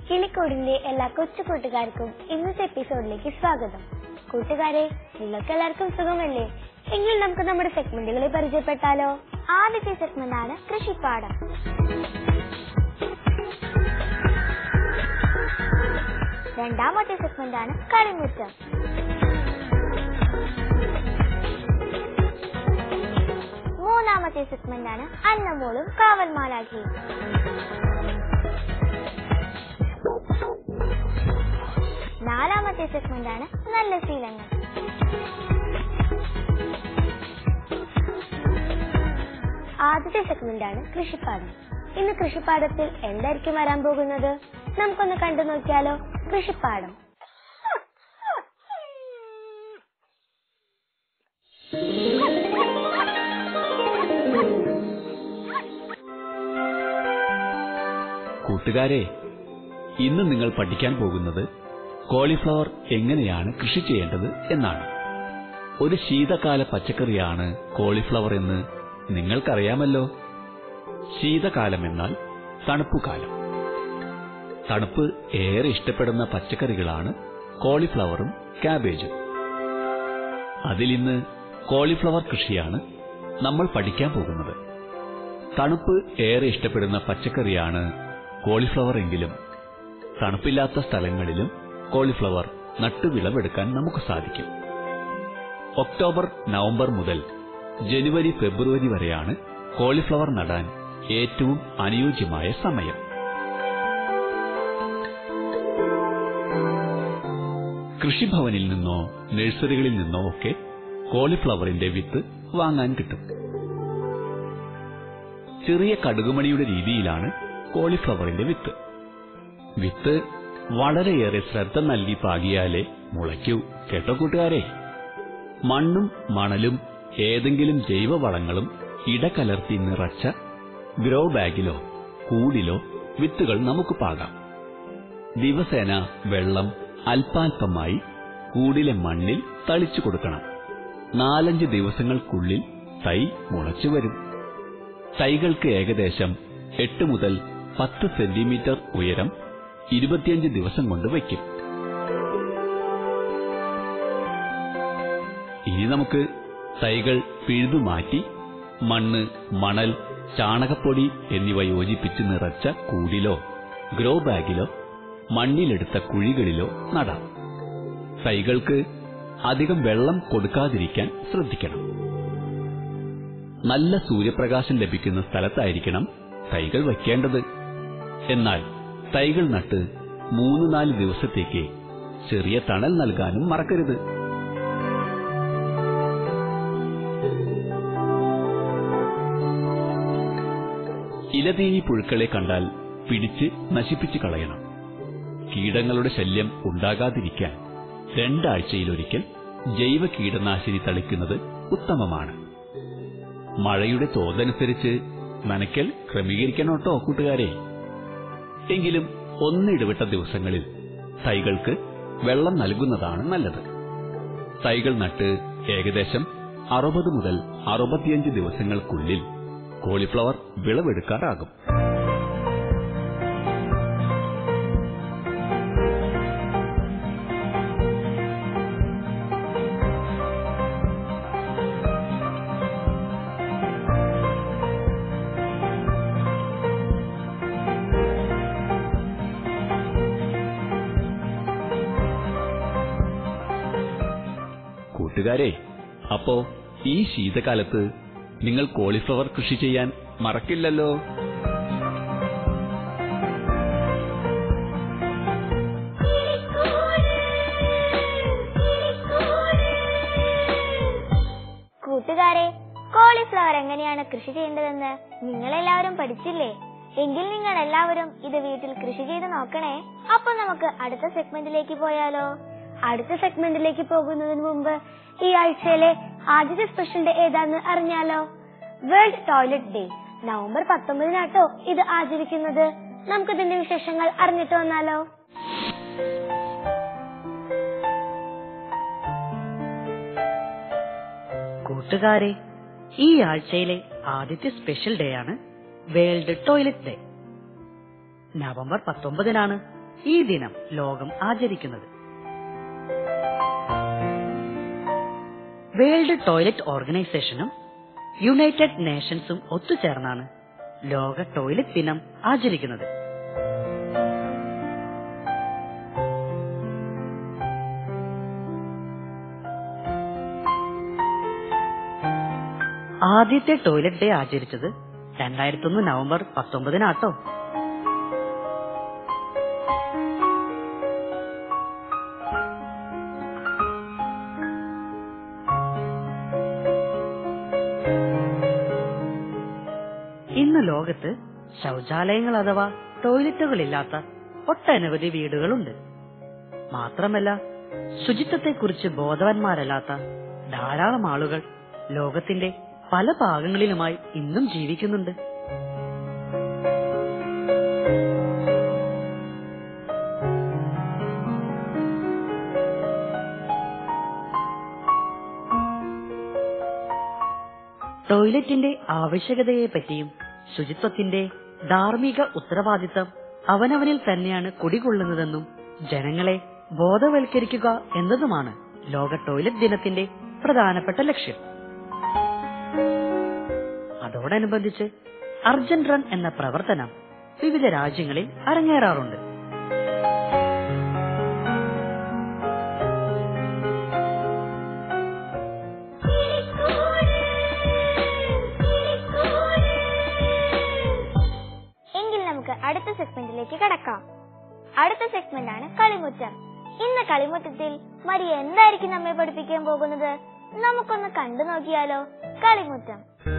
കിളിക്കൂടിന്റെ എല്ലാ കൊച്ചു കൂട്ടുകാർക്കും ഇന്നത്തെ എപ്പിസോഡിലേക്ക് സ്വാഗതം കൂട്ടുകാരെ നിങ്ങൾക്ക് എല്ലാവർക്കും സുഖമല്ലേ എങ്കിൽ നമുക്ക് നമ്മുടെ സെഗ്മെന്റുകളെ പരിചയപ്പെട്ടാലോ ആദ്യത്തെ സെഗ്മെന്റ് ആണ് കൃഷിപ്പാടം രണ്ടാമത്തെ സെഗ്മെന്റ് ആണ് കളിമുറ്റം മൂന്നാമത്തെ സെഗ്മെന്റ് ആണ് അന്നമോളും കാവൽ മാലാഖിയും നാലാമത്തെ സെഗ്മെന്റ് ആണ് നല്ല ശീലങ്ങൾ ആദ്യത്തെ സെഗ്മെന്റ് ആണ് കൃഷിപ്പാടം ഇന്ന് കൃഷിപ്പാടത്തിൽ എന്തായിരിക്കും വരാൻ പോകുന്നത് നമുക്കൊന്ന് കണ്ടു നോക്കിയാലോ കൃഷിപ്പാടം കൂട്ടുകാരെ ഇന്ന് നിങ്ങൾ പഠിക്കാൻ പോകുന്നത് കോളിഫ്ലവർ എങ്ങനെയാണ് കൃഷി ചെയ്യേണ്ടത് എന്നാണ് ഒരു ശീതകാല പച്ചക്കറിയാണ് കോളിഫ്ലവർ എന്ന് നിങ്ങൾക്കറിയാമല്ലോ ശീതകാലം എന്നാൽ തണുപ്പുകാലം തണുപ്പ് ഏറെ ഇഷ്ടപ്പെടുന്ന പച്ചക്കറികളാണ് കോളിഫ്ലവറും കാബേജും അതിലിന്ന് കോളിഫ്ലവർ കൃഷിയാണ് നമ്മൾ പഠിക്കാൻ പോകുന്നത് തണുപ്പ് ഏറെ ഇഷ്ടപ്പെടുന്ന പച്ചക്കറിയാണ് കോളിഫ്ലവർ എങ്കിലും തണുപ്പില്ലാത്ത സ്ഥലങ്ങളിലും കോളിഫ്ലവർ നട്ടുവിളവെടുക്കാൻ നമുക്ക് സാധിക്കും ഒക്ടോബർ നവംബർ മുതൽ ജനുവരി ഫെബ്രുവരി വരെയാണ് കോളിഫ്ലവർ നടാൻ ഏറ്റവും അനുയോജ്യമായ സമയം കൃഷിഭവനിൽ നിന്നോ നഴ്സറികളിൽ നിന്നോ ഒക്കെ കോളിഫ്ലവറിന്റെ വിത്ത് വാങ്ങാൻ കിട്ടും ചെറിയ കടുകുമണിയുടെ രീതിയിലാണ് കോളിഫ്ലവറിന്റെ വിത്ത് വിത്ത് വളരെയേറെ ശ്രദ്ധ നൽകി പാകിയാലേ മുളയ്ക്കൂ കേട്ടോ കൂട്ടുകാരെ മണ്ണും മണലും ഏതെങ്കിലും ജൈവവളങ്ങളും ഇടകലർത്തി നിറച്ച ഗ്രോ ബാഗിലോ കൂടിലോ വിത്തുകൾ നമുക്ക് പാകാം ദിവസേന വെള്ളം അല്പാൽപമായി കൂടിലെ മണ്ണിൽ തളിച്ചു കൊടുക്കണം നാലഞ്ച് ദിവസങ്ങൾക്കുള്ളിൽ തൈ മുളച്ചു വരും തൈകൾക്ക് ഏകദേശം എട്ട് മുതൽ പത്ത് സെന്റിമീറ്റർ ഉയരം ഇരുപത്തിയഞ്ച് ദിവസം കൊണ്ട് വയ്ക്കും ഇനി നമുക്ക് തൈകൾ പിഴുതു മാറ്റി മണ്ണ് മണൽ ചാണകപ്പൊടി എന്നിവ യോജിപ്പിച്ച് നിറച്ച കൂടിലോ ഗ്രോ ബാഗിലോ മണ്ണിലെടുത്ത കുഴികളിലോ നടാം തൈകൾക്ക് അധികം വെള്ളം കൊടുക്കാതിരിക്കാൻ ശ്രദ്ധിക്കണം നല്ല സൂര്യപ്രകാശം ലഭിക്കുന്ന സ്ഥലത്തായിരിക്കണം തൈകൾ വയ്ക്കേണ്ടത് എന്നാൽ തൈകൾ നട്ട് മൂന്ന് നാല് ദിവസത്തേക്ക് ചെറിയ തണൽ നൽകാനും മറക്കരുത് ഇലതീനി പുഴുക്കളെ കണ്ടാൽ പിടിച്ച് നശിപ്പിച്ചു കളയണം കീടങ്ങളുടെ ശല്യം ഉണ്ടാകാതിരിക്കാൻ രണ്ടാഴ്ചയിലൊരിക്കൽ ജൈവ കീടനാശിനി തളിക്കുന്നത് ഉത്തമമാണ് മഴയുടെ തോതനുസരിച്ച് നനയ്ക്കൽ ക്രമീകരിക്കണോട്ടോ കൂട്ടുകാരെ എങ്കിലും ഒന്നിടവിട്ട ദിവസങ്ങളിൽ തൈകൾക്ക് വെള്ളം നൽകുന്നതാണ് നല്ലത് തൈകൾ നട്ട് ഏകദേശം അറുപത് മുതൽ അറുപത്തിയഞ്ച് ദിവസങ്ങൾക്കുള്ളിൽ കോളിഫ്ലവർ വിളവെടുക്കാറാകും കൂട്ടുകാരെ അപ്പോ ഈ ശീതകാലത്ത് നിങ്ങൾ കോളിഫ്ലവർ കൃഷി ചെയ്യാൻ മറക്കില്ലല്ലോ കൂട്ടുകാരെ കോളിഫ്ലവർ എങ്ങനെയാണ് കൃഷി ചെയ്യേണ്ടതെന്ന് നിങ്ങളെല്ലാവരും പഠിച്ചില്ലേ എങ്കിൽ നിങ്ങൾ എല്ലാവരും ഇത് വീട്ടിൽ കൃഷി ചെയ്ത് നോക്കണേ അപ്പൊ നമുക്ക് അടുത്ത സെഗ്മെന്റിലേക്ക് പോയാലോ അടുത്ത സെഗ്മെന്റിലേക്ക് പോകുന്നതിന് മുമ്പ് ഈ ആഴ്ചയിലെ ആദ്യത്തെ സ്പെഷ്യൽ ഡേ ഏതാന്ന് അറിഞ്ഞാലോ വേൾഡ് ടോയ്ലറ്റ് ഡേ നവംബർ പത്തൊമ്പതിനാട്ടോ ഇത് ആചരിക്കുന്നത് നമുക്ക് ഇതിന്റെ വിശേഷങ്ങൾ അറിഞ്ഞിട്ട് വന്നാലോ കൂട്ടുകാരെ ഈ ആഴ്ചയിലെ ആദ്യത്തെ സ്പെഷ്യൽ ഡേ ആണ് വേൾഡ് ടോയ്ലറ്റ് ഡേ നവംബർ പത്തൊമ്പതിനാണ് ഈ ദിനം ലോകം ആചരിക്കുന്നത് വേൾഡ് ടോയ്ലറ്റ് ഓർഗനൈസേഷനും യുണൈറ്റഡ് നേഷൻസും ഒത്തുചേർന്നാണ് ലോക ടോയ്ലറ്റ് ദിനം ആചരിക്കുന്നത് ആദ്യത്തെ ടോയ്ലറ്റ് ഡേ ആചരിച്ചത് രണ്ടായിരത്തി ഒന്ന് നവംബർ പത്തൊമ്പതിനാട്ടോ ഇന്ന് ലോകത്ത് ശൗചാലയങ്ങൾ അഥവാ ടോയ്ലറ്റുകളില്ലാത്ത ഒട്ടനവധി വീടുകളുണ്ട് മാത്രമല്ല ശുചിത്വത്തെക്കുറിച്ച് ബോധവാന്മാരല്ലാത്ത ധാരാളം ആളുകൾ ലോകത്തിന്റെ പല ഭാഗങ്ങളിലുമായി ഇന്നും ജീവിക്കുന്നുണ്ട് ടോയ്ലറ്റിന്റെ ആവശ്യകതയെപ്പറ്റിയും ശുചിത്വത്തിന്റെ ധാർമ്മിക ഉത്തരവാദിത്തം അവനവനിൽ തന്നെയാണ് കുടികൊള്ളുന്നതെന്നും ജനങ്ങളെ ബോധവൽക്കരിക്കുക എന്നതുമാണ് ലോക ടോയ്ലറ്റ് ദിനത്തിന്റെ പ്രധാനപ്പെട്ട ലക്ഷ്യം അതോടനുബന്ധിച്ച് അർജൻ റൺ എന്ന പ്രവർത്തനം വിവിധ രാജ്യങ്ങളിൽ അരങ്ങേറാറുണ്ട് എങ്കിൽ നമുക്ക് അടുത്ത സെഗ്മെന്റിലേക്ക് കടക്കാം അടുത്ത സെഗ്മെന്റ് ആണ് കളിമുറ്റം ഇന്ന് കളിമുറ്റത്തിൽ മരിയ എന്തായിരിക്കും നമ്മെ പഠിപ്പിക്കാൻ പോകുന്നത് നമുക്കൊന്ന് കണ്ടു നോക്കിയാലോ കളിമുറ്റം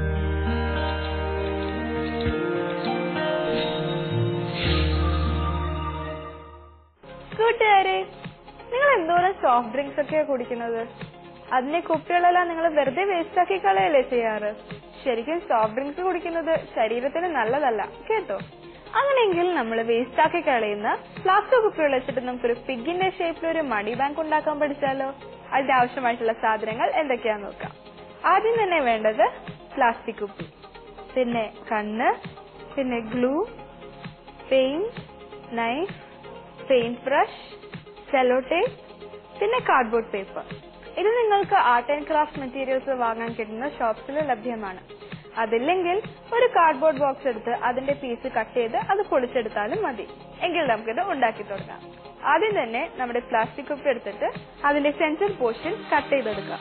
കൂട്ടുകാരെ നിങ്ങൾ എന്തോരം സോഫ്റ്റ് ഡ്രിങ്ക്സ് ഒക്കെയാ കുടിക്കുന്നത് അതിലെ കുപ്പികളെല്ലാം നിങ്ങൾ വെറുതെ വേസ്റ്റ് ആക്കി കളയല്ലേ ചെയ്യാറ് ശരിക്കും സോഫ്റ്റ് ഡ്രിങ്ക്സ് കുടിക്കുന്നത് ശരീരത്തിന് നല്ലതല്ല കേട്ടോ അങ്ങനെയെങ്കിൽ നമ്മൾ വേസ്റ്റ് ആക്കി കളയുന്ന പ്ലാസ്റ്റിക് കുപ്പികൾ വെച്ചിട്ട് നമുക്കൊരു പിഗിന്റെ ഷേപ്പിൽ ഒരു മണി ബാങ്ക് ഉണ്ടാക്കാൻ പഠിച്ചാലോ അതിന്റെ ആവശ്യമായിട്ടുള്ള സാധനങ്ങൾ എന്തൊക്കെയാന്ന് നോക്കാം ആദ്യം തന്നെ വേണ്ടത് പ്ലാസ്റ്റിക് കുപ്പി പിന്നെ കണ്ണ് പിന്നെ glue paint knife paint brush cello tape പിന്നെ കാർഡ്ബോർഡ് പേപ്പർ ഇത് നിങ്ങൾക്ക് ആർട്ട് ആൻഡ് ക്രാഫ്റ്റ് മെറ്റീരിയൽസ് വാങ്ങാൻ കിട്ടുന്ന ഷോപ്സിൽ ലഭ്യമാണ് അതില്ലെങ്കിൽ ഒരു കാർഡ്ബോർഡ് ബോക്സ് എടുത്ത് അതിന്റെ പീസ് കട്ട് ചെയ്ത് അത് പൊളിച്ചെടുത്താലും മതി എങ്കിൽ നമുക്കിത് ഉണ്ടാക്കി തുടങ്ങാം ആദ്യം തന്നെ നമ്മുടെ പ്ലാസ്റ്റിക് കുപ്പി എടുത്തിട്ട് അതിന്റെ സെൻസർ പോർഷൻ കട്ട് ചെയ്തെടുക്കാം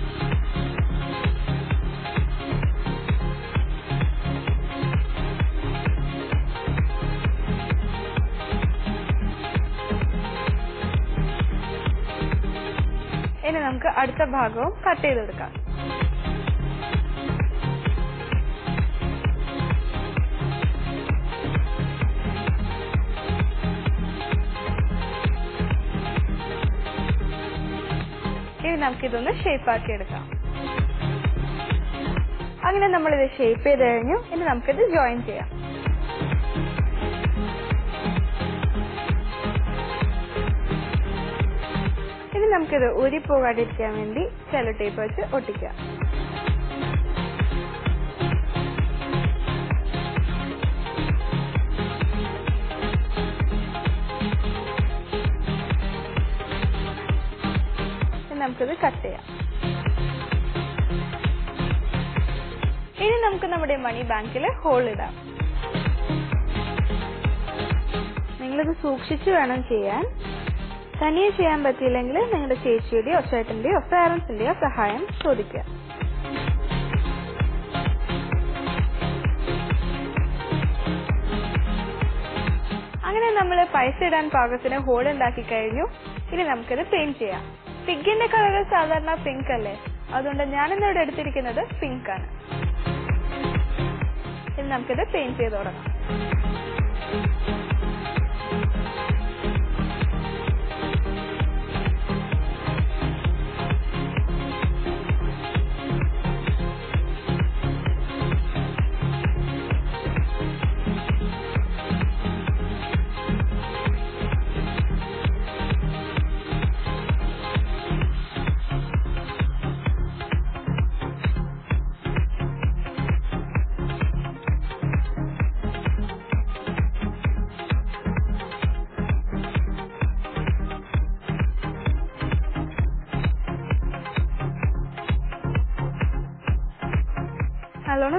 ഇനി നമുക്ക് അടുത്ത ഭാഗവും കട്ട് ചെയ്തെടുക്കാം ഇനി നമുക്കിതൊന്ന് ഷേപ്പ് ആക്കി എടുക്കാം അങ്ങനെ നമ്മളിത് ഷേപ്പ് ചെയ്ത് കഴിഞ്ഞു ഇനി നമുക്കിത് ജോയിൻ ചെയ്യാം ഇനി നമുക്കിത് ഊരിപ്പോകാതിരിക്കാൻ വേണ്ടി സെലോ ടേപ്പ് വെച്ച് ഒട്ടിക്കാം ഇനി നമുക്കിത് കട്ട് ചെയ്യാം ഇനി നമുക്ക് നമ്മുടെ മണി ബാങ്കിൽ ഹോൾ ഇടാം നിങ്ങളിത് സൂക്ഷിച്ചു വേണം ചെയ്യാൻ തനിയെ ചെയ്യാൻ പറ്റിയില്ലെങ്കിൽ നിങ്ങളുടെ ചേച്ചിയുടെയോ ചേട്ടന്റെയോ പാരന്റ്സിന്റെയോ സഹായം ചോദിക്കുക അങ്ങനെ നമ്മൾ പൈസ ഇടാൻ പാകത്തിന് ഹോൾ ഉണ്ടാക്കി കഴിഞ്ഞു ഇനി നമുക്കിത് പെയിന്റ് ചെയ്യാം പിഗിന്റെ കളർ സാധാരണ പിങ്ക് അല്ലേ അതുകൊണ്ട് ഞാനിന്നിവിടെ എടുത്തിരിക്കുന്നത് പിങ്ക് ആണ് ഇനി നമുക്കിത് പെയിന്റ് ചെയ്ത് തുടങ്ങാം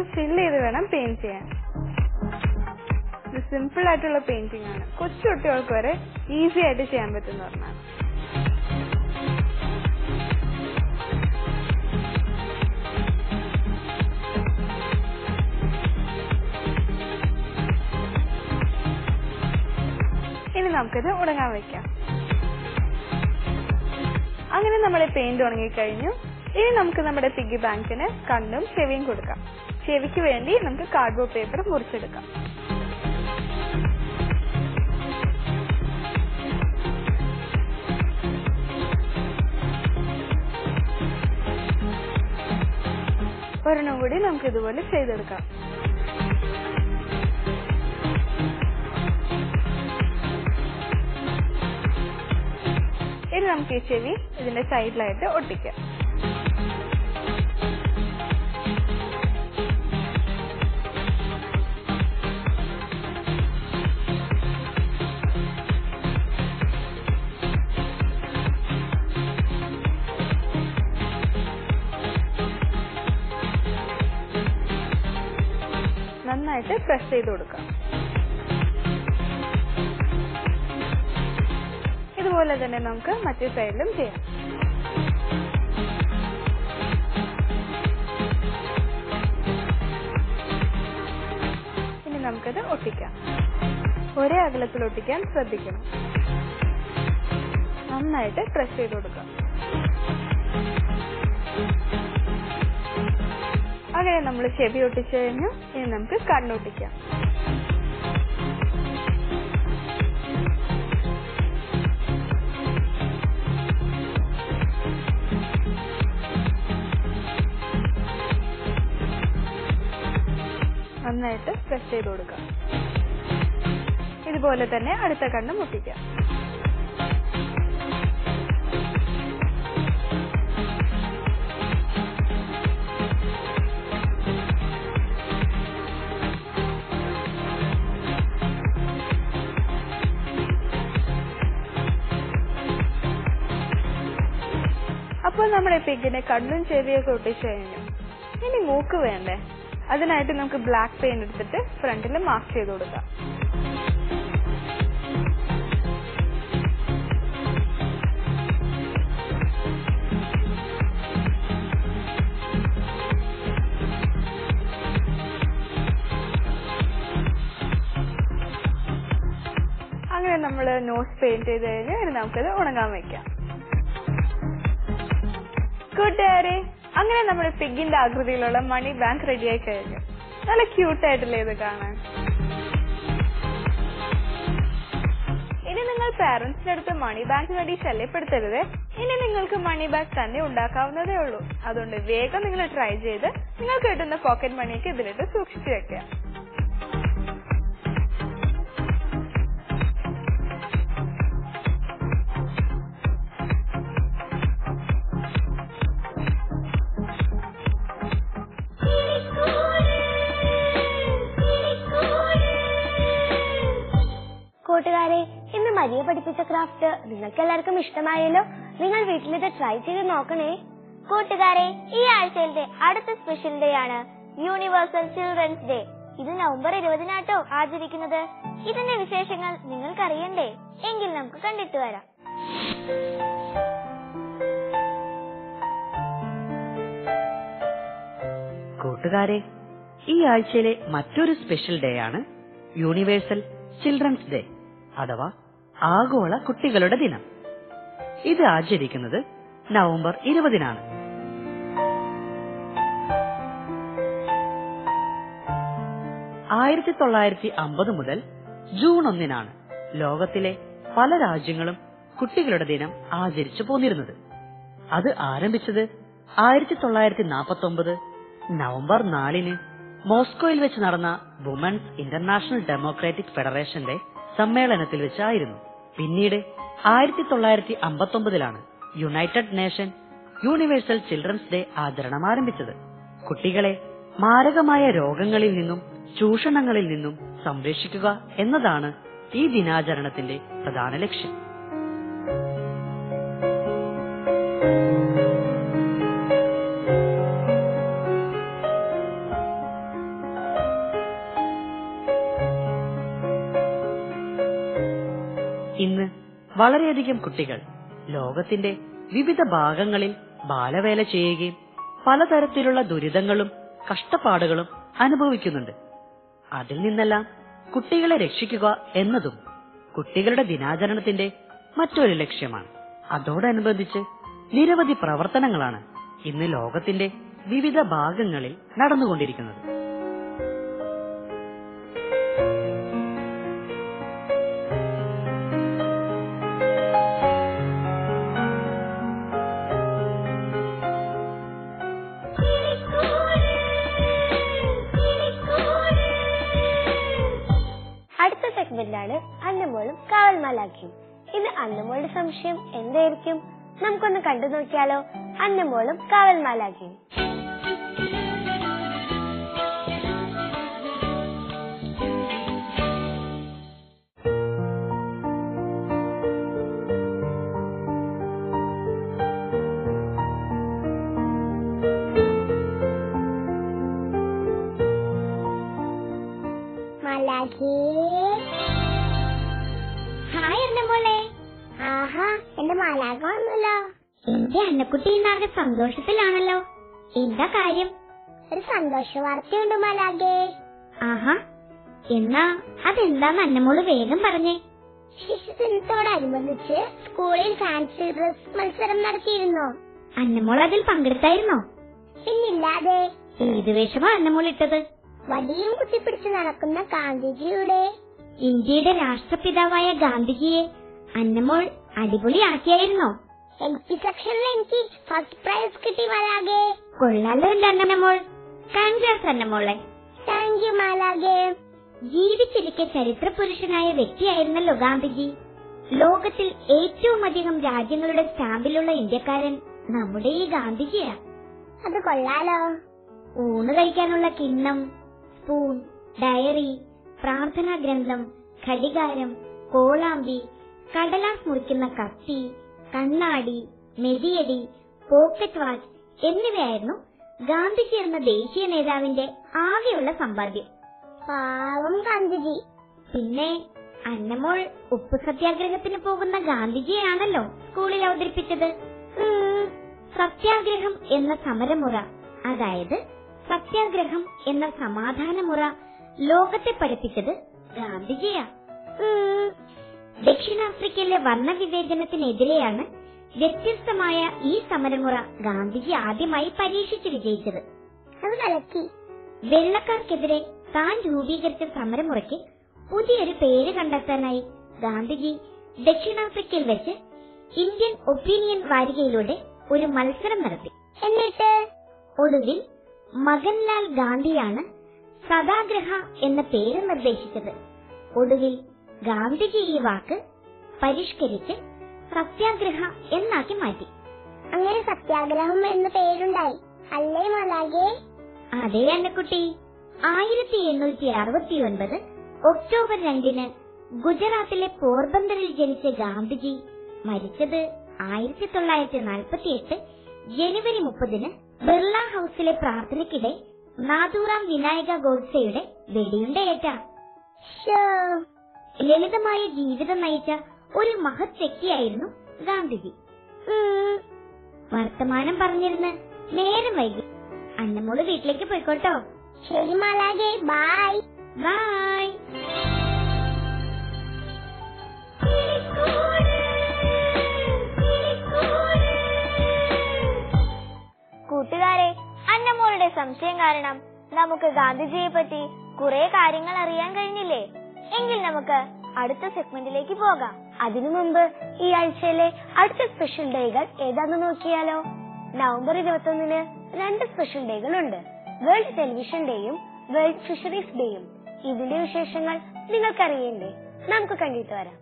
നല്ലോണം ഫിൽ ചെയ്ത് വേണം പെയിന്റ് ചെയ്യാൻ ഇത് സിമ്പിൾ ആയിട്ടുള്ള പെയിന്റിംഗ് ആണ് കൊച്ചു കുട്ടികൾക്ക് വരെ ഈസി ആയിട്ട് ചെയ്യാൻ പറ്റുന്ന ഒരെണ്ണമാണ് ഇനി നമുക്കിത് ഉണങ്ങാൻ വെക്കാം അങ്ങനെ നമ്മുടെ പെയിന്റ് ഉണങ്ങിക്കഴിഞ്ഞു ഇനി നമുക്ക് നമ്മുടെ പിഗ്ഗി ബാങ്കിന് കണ്ണും ചെവിയും കൊടുക്കാം ചെവിക്ക് വേണ്ടി നമുക്ക് കാർഡ്ബോർഡ് പേപ്പർ മുറിച്ചെടുക്കാം ഒരെണ്ണം കൂടി നമുക്ക് ഇതുപോലെ ചെയ്തെടുക്കാം ഇനി നമുക്ക് ഈ ചെവി ഇതിന്റെ സൈഡിലായിട്ട് ഒട്ടിക്കാം നന്നായിട്ട് പ്രസ് ചെയ്ത് കൊടുക്കാം ഇതുപോലെ തന്നെ നമുക്ക് മറ്റേ സൈഡിലും ചെയ്യാം ഇനി നമുക്കത് ഒട്ടിക്കാം ഒരേ അകലത്തിൽ ഒട്ടിക്കാൻ ശ്രദ്ധിക്കണം നന്നായിട്ട് പ്രസ് ചെയ്ത് കൊടുക്കാം അങ്ങനെ നമ്മൾ ചെവി ഒട്ടിച്ചു കഴിഞ്ഞു ഇനി നമുക്ക് കണ്ണൊട്ടിക്കാം നന്നായിട്ട് പ്രസ് ചെയ്ത് കൊടുക്കാം ഇതുപോലെ തന്നെ അടുത്ത കണ്ണും ഒട്ടിക്കാം അപ്പോൾ നമ്മുടെ പിഗിന്റെ കണ്ണും ചെവിയൊക്കെ ഒട്ടിച്ചു കഴിഞ്ഞു ഇനി മൂക്ക് വേണ്ടേ അതിനായിട്ട് നമുക്ക് ബ്ലാക്ക് പെയിന്റ് എടുത്തിട്ട് ഫ്രണ്ടിൽ മാർക്ക് ചെയ്ത് കൊടുക്കാം അങ്ങനെ നമ്മൾ നോസ് പെയിന്റ് ചെയ്ത് കഴിഞ്ഞ് ഇനി നമുക്കത് ഉണങ്ങാൻ വെക്കാം കൂട്ടുകാരെ അങ്ങനെ നമ്മുടെ പിഗിന്റെ ആകൃതിയിലുള്ള മണി ബാങ്ക് റെഡിയായി കഴിഞ്ഞു നല്ല ക്യൂട്ട് ആയിട്ടില്ലേ ഇത് കാണാൻ ഇനി നിങ്ങൾ പാരന്റ്സിന്റെ അടുത്ത് മണി ബാങ്ക് വേണ്ടി ശല്യപ്പെടുത്തരുത് ഇനി നിങ്ങൾക്ക് മണി ബാഗ് തന്നെ ഉണ്ടാക്കാവുന്നതേ ഉള്ളൂ അതുകൊണ്ട് വേഗം നിങ്ങൾ ട്രൈ ചെയ്ത് നിങ്ങൾക്ക് കിട്ടുന്ന പോക്കറ്റ് മണിയൊക്കെ ഇതിലിട്ട് സൂക്ഷിച്ചു വെക്കുക കൂട്ടുകാരെ ഇന്ന് മരിയ പഠിപ്പിച്ച ക്രാഫ്റ്റ് നിങ്ങൾക്ക് എല്ലാവർക്കും ഇഷ്ടമായല്ലോ നിങ്ങൾ വീട്ടിലിത് ട്രൈ ചെയ്ത് നോക്കണേ കൂട്ടുകാരെ ഈ ആഴ്ചയിലെ അടുത്ത സ്പെഷ്യൽ ഡേ ആണ് യൂണിവേഴ്സൽ ചിൽഡ്രൻസ് ഡേ ഇത് നവംബർ ഇരുപതിനാട്ടോ ആചരിക്കുന്നത് ഇതിന്റെ വിശേഷങ്ങൾ നിങ്ങൾക്കറിയണ്ടേ എങ്കിൽ നമുക്ക് കണ്ടിട്ട് വരാം കൂട്ടുകാരെ ഈ ആഴ്ചയിലെ മറ്റൊരു സ്പെഷ്യൽ ഡേ ആണ് യൂണിവേഴ്സൽ ചിൽഡ്രൻസ് ഡേ അഥവാ ആഗോള കുട്ടികളുടെ ദിനം ഇത് ആചരിക്കുന്നത് നവംബർ ഇരുപതിനാണ് ആയിരത്തി തൊള്ളായിരത്തി അമ്പത് മുതൽ ജൂൺ ഒന്നിനാണ് ലോകത്തിലെ പല രാജ്യങ്ങളും കുട്ടികളുടെ ദിനം ആചരിച്ചു പോന്നിരുന്നത് അത് ആരംഭിച്ചത് ആയിരത്തി തൊള്ളായിരത്തി നാൽപ്പത്തി ഒമ്പത് നവംബർ നാലിന് മോസ്കോയിൽ വെച്ച് നടന്ന വുമൻസ് ഇന്റർനാഷണൽ ഡെമോക്രാറ്റിക് ഫെഡറേഷന്റെ സമ്മേളനത്തിൽ വെച്ചായിരുന്നു പിന്നീട് ആയിരത്തി തൊള്ളായിരത്തി അമ്പത്തി ഒമ്പതിലാണ് United Nation universal children's day ആചരണം ആരംഭിച്ചത് കുട്ടികളെ മാരകമായ രോഗങ്ങളിൽ നിന്നും ചൂഷണങ്ങളിൽ നിന്നും സംരക്ഷിക്കുക എന്നതാണ് ഈ ദിനാചരണത്തിന്റെ പ്രധാന ലക്ഷ്യം ഇന്ന് വളരെയധികം കുട്ടികൾ ലോകത്തിന്റെ വിവിധ ഭാഗങ്ങളിൽ ബാലവേല ചെയ്യുകയും പലതരത്തിലുള്ള ദുരിതങ്ങളും കഷ്ടപ്പാടുകളും അനുഭവിക്കുന്നുണ്ട് അതിൽ നിന്നെല്ലാം കുട്ടികളെ രക്ഷിക്കുക എന്നതും കുട്ടികളുടെ ദിനാചരണത്തിന്റെ മറ്റൊരു ലക്ഷ്യമാണ് അതോടനുബന്ധിച്ച് നിരവധി പ്രവർത്തനങ്ങളാണ് ഇന്ന് ലോകത്തിന്റെ വിവിധ ഭാഗങ്ങളിൽ നടന്നുകൊണ്ടിരിക്കുന്നത് അടുത്ത സെഗ്മെന്റാണ് അന്നമോളും കാവൽമാലാക്കിയും ഇത് അന്നമോളുടെ സംശയം എന്തായിരിക്കും നമുക്കൊന്ന് കണ്ടു നോക്കിയാലോ അന്നമോളും കാവൽമാലാക്കിയും മലാഖി ഹായ് അന്നമോളെ ആഹാ എന്റെ മാലാഖ വന്നല്ലോ എന്റെ അന്നക്കുട്ടി ഇന്നാകെ സന്തോഷത്തിലാണല്ലോ എന്താ കാര്യം ഒരു സന്തോഷ വാർത്തയുണ്ട് മലാഖേ ആഹാ എന്നാ അതെന്താന്ന് അന്നമോള് വേഗം പറഞ്ഞേ ശിശുദിനത്തോടനുബന്ധിച്ച് സ്കൂളിൽ ഫാൻസി ഡ്രസ് മത്സരം നടത്തിയിരുന്നു അന്നമോൾ അതിൽ പങ്കെടുത്തായിരുന്നോ പിന്നില്ലാതെ ഏത് വേഷമാ അന്നമോൾ ഇട്ടത് വടിയും കുത്തിപ്പിടിച്ച് നടക്കുന്ന ഗാന്ധിജിയുടെ ഇന്ത്യയുടെ രാഷ്ട്രപിതാവായ ഗാന്ധിജിയെ അന്നമോൾ അടിപൊളിയാക്കിയായിരുന്നോ എൽ പി സെക്ഷനിൽ എനിക്ക് ഫസ്റ്റ് പ്രൈസ് കിട്ടി മാലാകെ കൊള്ളാലോ എന്റെ അന്നമോൾ കൺഗ്രാസ് അന്നമോളെ താങ്ക് യു മാലാകെ ജീവിച്ചിരിക്കെ ചരിത്ര പുരുഷനായ വ്യക്തിയായിരുന്നല്ലോ ഗാന്ധിജി ലോകത്തിൽ ഏറ്റവും അധികം രാജ്യങ്ങളുടെ സ്റ്റാമ്പിലുള്ള ഇന്ത്യക്കാരൻ നമ്മുടെ ഈ ഗാന്ധിജിയാ അത് കൊള്ളാലോ ഊണ് കഴിക്കാനുള്ള കിണ്ണം സ്പൂൺ ഡയറി പ്രാർത്ഥനാ ഗ്രന്ഥം ഘടികാരം കോളാമ്പി കടലാസ് മുറിക്കുന്ന കത്തി കണ്ണാടി മെതിയടി പോക്കറ്റ് വാച്ച് എന്നിവയായിരുന്നു ഗാന്ധിജി എന്ന ദേശീയ നേതാവിന്റെ ആകെയുള്ള സമ്പാദ്യം പാവം ഗാന്ധിജി പിന്നെ അന്നമോൾ ഉപ്പു സത്യാഗ്രഹത്തിന് പോകുന്ന ഗാന്ധിജിയാണല്ലോ സ്കൂളിൽ അവതരിപ്പിച്ചത് ഉം, സത്യാഗ്രഹം എന്ന സമരമുറ അതായത് സത്യാഗ്രഹം എന്ന സമാധാനമുറ ലോകത്തെ പഠിപ്പിച്ചത് ഗാന്ധിജിയാ ഉം. ദക്ഷിണാഫ്രിക്കയിലെ വർണ്ണവിവേചനത്തിനെതിരെയാണ് വ്യത്യസ്തമായ ഈ സമരമുറ ഗാന്ധിജി ആദ്യമായി പരീക്ഷിച്ച് വിജയിച്ചത് അത് കലക്കി വെള്ളക്കാർക്കെതിരെ താൻ രൂപീകരിച്ച സമരമുറയ്ക്ക് പുതിയൊരു പേര് കണ്ടെത്താനായി ഗാന്ധിജി ദക്ഷിണാഫ്രിക്കയിൽ വെച്ച് ഇന്ത്യൻ ഒപ്പീനിയൻ വാരികയിലൂടെ ഒരു മത്സരം നടത്തി എന്നിട്ട് ഒടുവിൽ മകൻലാൽ ഗാന്ധിയാണ് സദാഗ്രഹ എന്ന പേര് നിർദ്ദേശിച്ചത് ഒടുവിൽ ഗാന്ധിജി ഈ വാക്ക് പരിഷ്കരിച്ച് സത്യാഗ്രഹ എന്നാക്കി മാറ്റി അങ്ങനെ സത്യാഗ്രഹം എന്ന പേരുണ്ടായി അല്ലേ മലാകെ അതെ അന്നക്കുട്ടി ആയിരത്തി എണ്ണൂറ്റി അറുപത്തി ഒൻപത് ഒക്ടോബർ രണ്ടിന് ഗുജറാത്തിലെ പോർബന്തറിൽ ജനിച്ച ഗാന്ധിജി മരിച്ചത് ആയിരത്തി തൊള്ളായിരത്തി നാൽപ്പത്തി എട്ട് ജനുവരി മുപ്പതിന് ബിർള ഹൌസിലെ പ്രാർത്ഥനയ്ക്കിടെ നാഥുറാം വിനായക ഗോഡ്സെയുടെ വെടിയുണ്ടയേറ്റ ലളിതമായ ജീവിതം നയിച്ച ഒരു മഹത് വ്യക്തിയായിരുന്നു ഗാന്ധിജി ഉം. വർത്തമാനം പറഞ്ഞിരുന്ന് നേരം വൈകി അന്നമോള് വീട്ടിലേക്ക് പോയിക്കോട്ടോ ശരി മാലാകെ ബായ് ബായ് കൂട്ടുകാരെ അന്നമോളുടെ സംശയം കാരണം നമുക്ക് ഗാന്ധിജിയെ പറ്റി കുറെ കാര്യങ്ങൾ അറിയാൻ കഴിഞ്ഞില്ലേ എങ്കിൽ നമുക്ക് അടുത്ത സെഗ്മെന്റിലേക്ക് പോകാം അതിനു മുമ്പ് ഈ ആഴ്ചയിലെ അടുത്ത സ്പെഷ്യൽ ഡേകൾ ഏതാന്ന് നോക്കിയാലോ നവംബർ ഇരുപത്തൊന്നിന് രണ്ട് സ്പെഷ്യൽ ഡേകൾ ഉണ്ട് വേൾഡ് ടെലിവിഷൻ ഡേയും വേൾഡ് ഫിഷറീസ് ഡേയും ഇതിന്റെ വിശേഷങ്ങൾ നിങ്ങൾക്കറിയണ്ടേ നമുക്ക് കണ്ടിട്ട് വരാം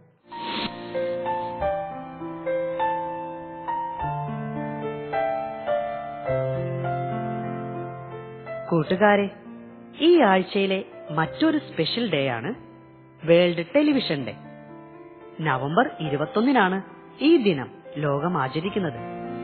കൂട്ടുകാരെ ഈ ആഴ്ചയിലെ മറ്റൊരു സ്പെഷ്യൽ ഡേ ആണ് വേൾഡ് ടെലിവിഷൻ ഡേ നവംബർ ഇരുപത്തൊന്നിനാണ് ഈ ദിനം ലോകം ആചരിക്കുന്നത്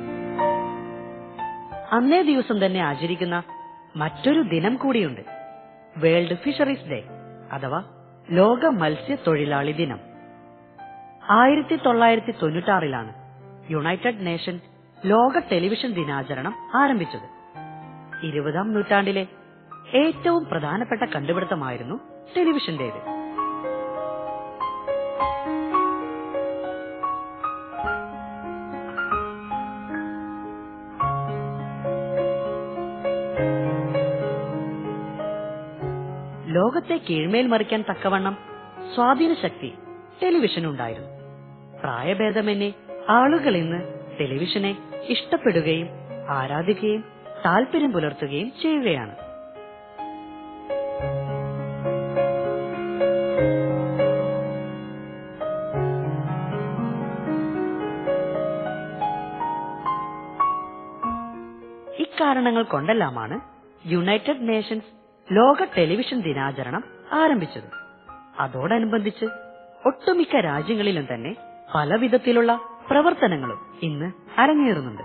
അന്നേ ദിവസം തന്നെ ആചരിക്കുന്ന മറ്റൊരു ദിനം കൂടിയുണ്ട് വേൾഡ് ഫിഷറീസ് ഡേ അഥവാ ലോക മത്സ്യത്തൊഴിലാളി ദിനം ആയിരത്തി തൊള്ളായിരത്തി തൊണ്ണൂറ്റാറിലാണ് യുണൈറ്റഡ് നേഷൻസ് ലോക ടെലിവിഷൻ ദിനാചരണം ആരംഭിച്ചത് ഇരുപതാം നൂറ്റാണ്ടിലെ ഏറ്റവും പ്രധാനപ്പെട്ട കണ്ടുപിടുത്തമായിരുന്നു ടെലിവിഷന്റേത് ലോകത്തെ കീഴ്മേൽ മറിക്കാൻ തക്കവണ്ണം സ്വാധീന ശക്തി ടെലിവിഷനുണ്ടായിരുന്നു പ്രായഭേദമന്യേ ആളുകൾ ഇന്ന് ടെലിവിഷനെ ഇഷ്ടപ്പെടുകയും ആരാധിക്കുകയും താല്പര്യം പുലർത്തുകയും ചെയ്യുകയാണ് ഇക്കാരണങ്ങൾ കൊണ്ടെല്ലാമാണ് യുണൈറ്റഡ് നേഷൻസ് ലോക ടെലിവിഷൻ ദിനാചരണം ആരംഭിച്ചത് അതോടനുബന്ധിച്ച് ഒട്ടുമിക്ക രാജ്യങ്ങളിലും തന്നെ പല വിധത്തിലുള്ള പ്രവർത്തനങ്ങളും ഇന്ന് അരങ്ങേറുന്നുണ്ട്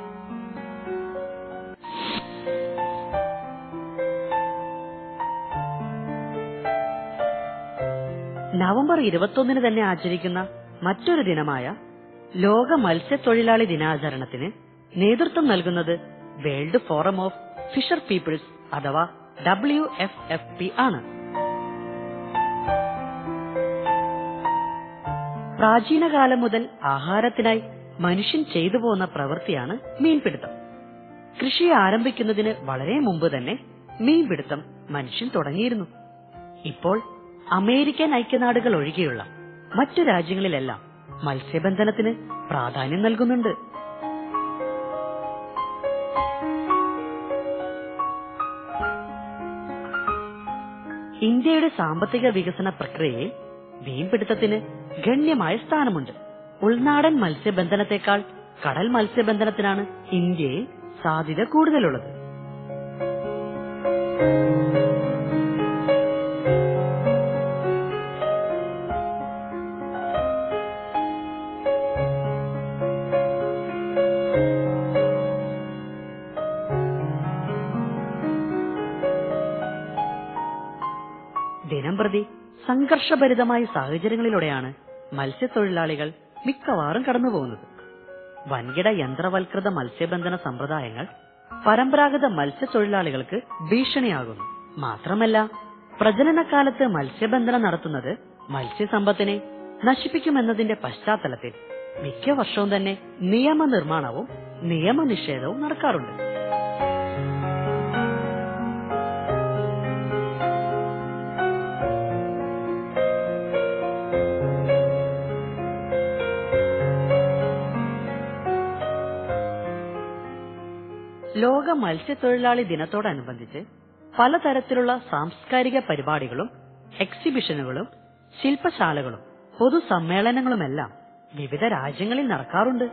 നവംബർ ഇരുപത്തൊന്നിന് തന്നെ ആചരിക്കുന്ന മറ്റൊരു ദിനമായ ലോക മത്സ്യത്തൊഴിലാളി ദിനാചരണത്തിന് നേതൃത്വം നൽകുന്നത് World Forum of Fisher Peoples അഥവാ ഡബ്ല്യു എഫ് എഫ് പി ആണ് പ്രാചീന കാലം മുതൽ ആഹാരത്തിനായി മനുഷ്യൻ ചെയ്തു പോന്ന പ്രവൃത്തിയാണ് മീൻപിടുത്തം കൃഷി ആരംഭിക്കുന്നതിന് വളരെ മുമ്പ് തന്നെ മീൻപിടുത്തം മനുഷ്യൻ തുടങ്ങിയിരുന്നു ഇപ്പോൾ അമേരിക്കൻ ഐക്യനാടുകൾ ഒഴികെയുള്ള മറ്റു രാജ്യങ്ങളിലെല്ലാം മത്സ്യബന്ധനത്തിന് പ്രാധാന്യം നൽകുന്നുണ്ട് ഇന്ത്യയുടെ സാമ്പത്തിക വികസന പ്രക്രിയയിൽ മീൻപിടുത്തത്തിന് ഗണ്യമായ സ്ഥാനമുണ്ട് ഉൾനാടൻ മത്സ്യബന്ധനത്തെക്കാൾ കടൽ മത്സ്യബന്ധനത്തിനാണ് ഇന്ത്യയിൽ സാധ്യത കൂടുതലുള്ളത് ദിനംപ്രതി സംഘർഷഭരിതമായ സാഹചര്യങ്ങളിലൂടെയാണ് മത്സ്യത്തൊഴിലാളികൾ മിക്കവാറും കടന്നുപോകുന്നത് വൻകിട യന്ത്രവൽകൃത മത്സ്യബന്ധന സമ്പ്രദായങ്ങൾ പരമ്പരാഗത മത്സ്യത്തൊഴിലാളികൾക്ക് ഭീഷണിയാകുന്നു മാത്രമല്ല പ്രജനനകാലത്ത് മത്സ്യബന്ധനം നടത്തുന്നത് മത്സ്യസമ്പത്തിനെ നശിപ്പിക്കുമെന്നതിന്റെ പശ്ചാത്തലത്തിൽ മിക്ക വർഷവും തന്നെ നിയമനിർമ്മാണവും നിയമനിഷേധവും നടക്കാറുണ്ട് ലോക മത്സ്യത്തൊഴിലാളി ദിനത്തോടനുബന്ധിച്ച് പലതരത്തിലുള്ള സാംസ്കാരിക പരിപാടികളും എക്സിബിഷനുകളും ശില്പശാലകളും പൊതുസമ്മേളനങ്ങളുമെല്ലാം വിവിധ രാജ്യങ്ങളിൽ നടക്കാറുണ്ട്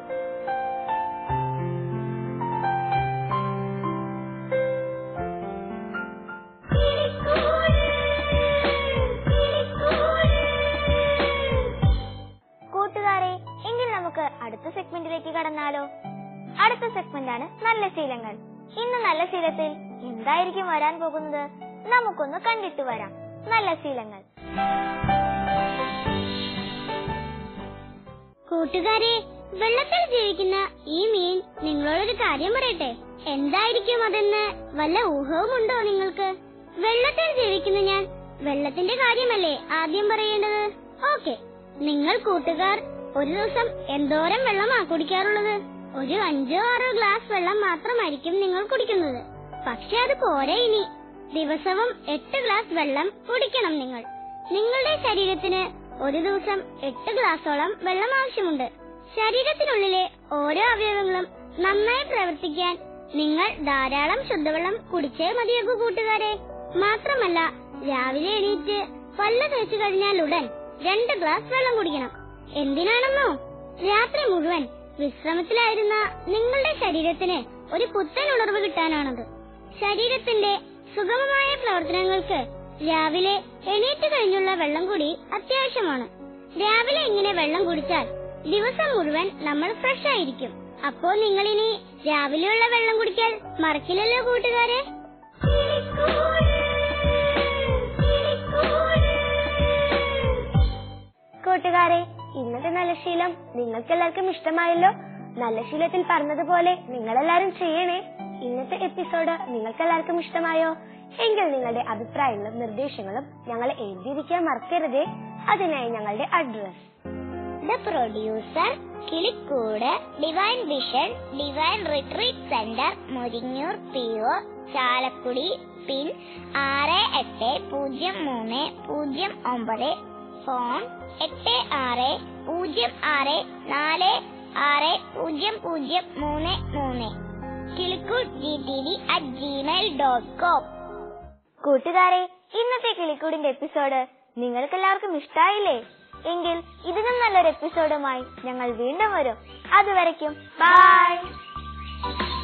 കൂട്ടുകാരെ എങ്കിൽ നമുക്ക് അടുത്ത സെഗ്മെന്റിലേക്ക് കടന്നാലോ അടുത്ത സെഗ്മെന്റ് ആണ് നല്ല ശീലങ്ങൾ ഇന്ന് നല്ല ശീലത്തിൽ എന്തായിരിക്കും വരാൻ പോകുന്നത് നമുക്കൊന്ന് കണ്ടിട്ട് വരാം നല്ല ശീലങ്ങൾ കൂട്ടുകാരെ വെള്ളത്തിൽ ജീവിക്കുന്ന ഈ മീൻ നിങ്ങളോടൊരു കാര്യം പറയട്ടെ എന്തായിരിക്കും അതെന്ന് വല്ല ഊഹവുമുണ്ടോ നിങ്ങൾക്ക് വെള്ളത്തിൽ ജീവിക്കുന്ന ഞാൻ വെള്ളത്തിന്റെ കാര്യമല്ലേ ആദ്യം പറയേണ്ടത് ഓക്കെ നിങ്ങൾ കൂട്ടുകാർ ഒരു ദിവസം എന്തോരം വെള്ളമാ കുടിക്കാറുള്ളത് ഒരു അഞ്ചോ ആറോ ഗ്ലാസ് വെള്ളം മാത്രമായിരിക്കും നിങ്ങൾ കുടിക്കുന്നത് പക്ഷെ അത് പോരെ ഇനി ദിവസവും എട്ട് ഗ്ലാസ് വെള്ളം കുടിക്കണം നിങ്ങൾ നിങ്ങളുടെ ശരീരത്തിന് ഒരു ദിവസം എട്ട് ഗ്ലാസോളം വെള്ളം ആവശ്യമുണ്ട് ശരീരത്തിനുള്ളിലെ ഓരോ അവയവങ്ങളും നന്നായി പ്രവർത്തിക്കാൻ നിങ്ങൾ ധാരാളം ശുദ്ധവെള്ളം കുടിച്ചേ മതിയാകൂ കൂട്ടുകാരെ മാത്രമല്ല രാവിലെ എണീറ്റ് പല്ല് തേച്ചു കഴിഞ്ഞാൽ ഉടൻ രണ്ട് ഗ്ലാസ് വെള്ളം കുടിക്കണം എന്തിനാണെന്നോ രാത്രി മുഴുവൻ വിശ്രമത്തിലായിരുന്ന നിങ്ങളുടെ ശരീരത്തിന് ഒരു പുത്തൻ ഉണർവ് കിട്ടാനാണത് ശരീരത്തിന്റെ സുഗമമായ പ്രവർത്തനങ്ങൾക്ക് രാവിലെ എണീറ്റ് കഴിഞ്ഞുള്ള വെള്ളം കൂടി അത്യാവശ്യമാണ് രാവിലെ ഇങ്ങനെ വെള്ളം കുടിച്ചാൽ ദിവസം മുഴുവൻ നമ്മൾ ഫ്രഷ് ആയിരിക്കും അപ്പോ നിങ്ങൾ ഇനി രാവിലെയുള്ള വെള്ളം കുടിക്കാൻ മറക്കില്ലല്ലോ കൂട്ടുകാരെ കൂട്ടുകാരെ ഇന്നത്തെ നല്ല ശീലം നിങ്ങൾക്ക് എല്ലാവർക്കും ഇഷ്ടമായല്ലോ നല്ല ശീലത്തിൽ പറഞ്ഞതുപോലെ നിങ്ങളെല്ലാരും ചെയ്യണേ ഇന്നത്തെ എപ്പിസോഡ് നിങ്ങൾക്ക് എല്ലാവർക്കും ഇഷ്ടമായോ എങ്കിൽ നിങ്ങളുടെ അഭിപ്രായങ്ങളും നിർദ്ദേശങ്ങളും ഞങ്ങളെ എഴുതിയിരിക്കാൻ മറക്കരുതേ അതിനായി ഞങ്ങളുടെ address the producer Kilikkoodu Divine Vision Divine Retreat Centre Muringoor P O Chalakudy pin ആറ് എട്ട് പൂജ്യം മൂന്ന് പൂജ്യം ഒമ്പത് ഫോൺ എട്ട് ആറ് പൂജ്യം ആറ് നാല് ആറ് പൂജ്യം പൂജ്യം മൂന്ന് മൂന്ന് Kilikkoodu G T V at Gmail dot com കൂട്ടുകാരെ ഇന്നത്തെ കിളിക്കൂടിന്റെ എപ്പിസോഡ് നിങ്ങൾക്ക് എല്ലാവർക്കും ഇഷ്ടായില്ലേ എങ്കിൽ ഇതിനും നല്ലൊരു എപ്പിസോഡുമായി ഞങ്ങൾ വീണ്ടും വരും അതുവരയ്ക്കും ബൈ